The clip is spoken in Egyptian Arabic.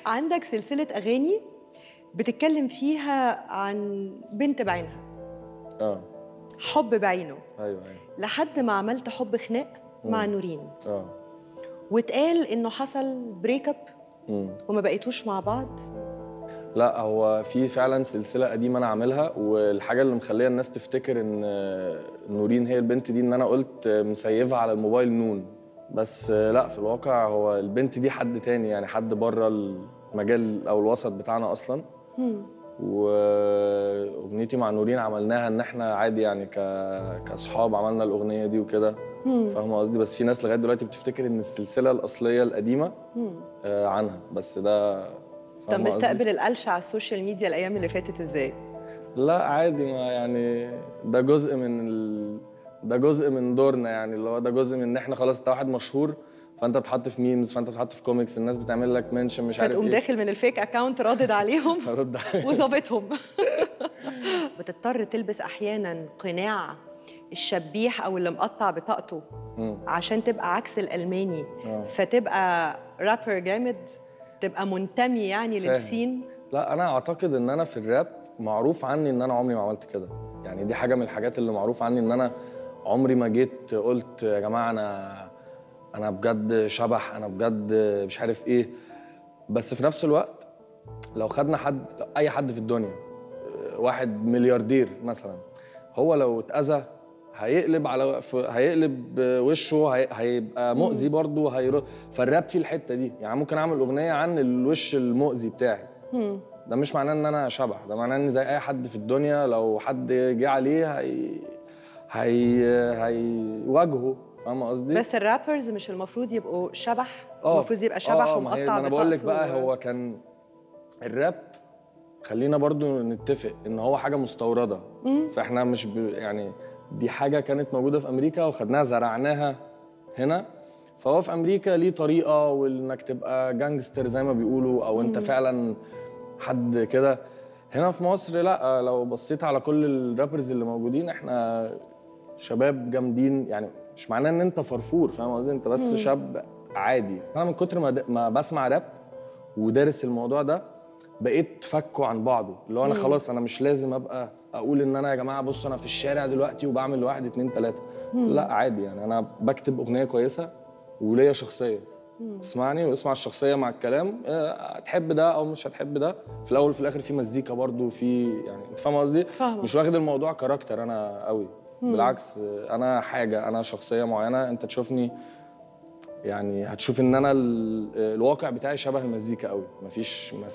عندك سلسلة أغاني بتتكلم فيها عن بنت بعينها اه حب بعينه ايوه ايوه لحد ما عملت حب خناق مع نورين اه واتقال إنه حصل بريك اب مم. وما بقيتوش مع بعض لا هو في فعلا سلسله قديمه انا عاملها والحاجه اللي مخليه الناس تفتكر ان آه، نورين هي البنت دي ان انا قلت آه، مسيفها على الموبايل نون بس آه، لا في الواقع هو البنت دي حد تاني يعني حد بره المجال او الوسط بتاعنا اصلا واغنيتي مع نورين عملناها ان احنا عادي يعني ك... كاصحاب عملنا الاغنيه دي وكده فاهمه قصدي بس في ناس لغايه دلوقتي بتفتكر ان السلسله الاصليه القديمه آه عنها بس ده طب فاهمة قصدي؟ مستقبل القلش على السوشيال ميديا الأيام اللي فاتت إزاي؟ لا عادي ما يعني ده جزء من ال... ده جزء من دورنا يعني اللي هو ده جزء من ان احنا خلاص انت واحد مشهور فانت بتحط في ميمز فانت بتحط في كوميكس الناس بتعمل لك منشن مش عارف فتقوم ايه داخل من الفيك أكاونت رادد عليهم فرد عليك. وظابطهم بتضطر تلبس احيانا قناع الشبيح او اللي مقطع بطاقته مم. عشان تبقى عكس الالماني آه. فتبقى رابر جامد تبقى منتمي يعني فاهم. للسين لا انا اعتقد ان انا في الراب معروف عني ان انا عمري ما عملت كده يعني دي حاجه من الحاجات اللي معروف عني ان انا عمري ما جيت قلت يا جماعه انا انا بجد شبح انا بجد مش عارف ايه بس في نفس الوقت لو خدنا حد اي حد في الدنيا واحد ملياردير مثلا هو لو اتاذى هيقلب على ف- هيقلب وشه هي- هيبقى مؤذي برضه هيرد فالراب فيه الحته دي يعني ممكن اعمل اغنيه عن الوش المؤذي بتاعي ده مش معناه ان انا شبح ده معناه ان زي اي حد في الدنيا لو حد جه عليه هي هي هيواجهه فاهمه قصدي بس الرابرز مش المفروض يبقوا شبح آه. المفروض يبقى شبح آه، آه، ما هي- ومقطع ما انا بقول لك بطاقته بقى هو كان الراب خلينا برضو نتفق ان هو حاجه مستورده فاحنا مش ب... يعني دي حاجه كانت موجوده في امريكا وخدناها زرعناها هنا فهو في امريكا ليه طريقه وانك تبقى جانجستر زي ما بيقولوا او انت فعلا حد كده هنا في مصر لا لو بصيت على كل الرابرز اللي موجودين احنا شباب جامدين يعني مش معناه ان انت فرفور فاهم قصدي انت بس شاب عادي انا من كتر ما, د... ما بسمع راب ودارس الموضوع ده بقيت فكه عن بعضه اللي هو انا خلاص انا مش لازم ابقى اقول ان انا يا جماعه بص انا في الشارع دلوقتي وبعمل واحد اتنين تلاته لا عادي يعني انا بكتب اغنيه كويسه وليا شخصيه اسمعني واسمع الشخصيه مع الكلام آه، هتحب ده او مش هتحب ده في الاول وفي الاخر في مزيكا برضو في يعني انت فاهم قصدي فاهمة. مش واخد الموضوع كاركتر انا قوي بالعكس آه، انا حاجه انا شخصيه معينه انت تشوفني يعني هتشوف ان انا ال- الواقع بتاعي شبه المزيكا قوي مفيش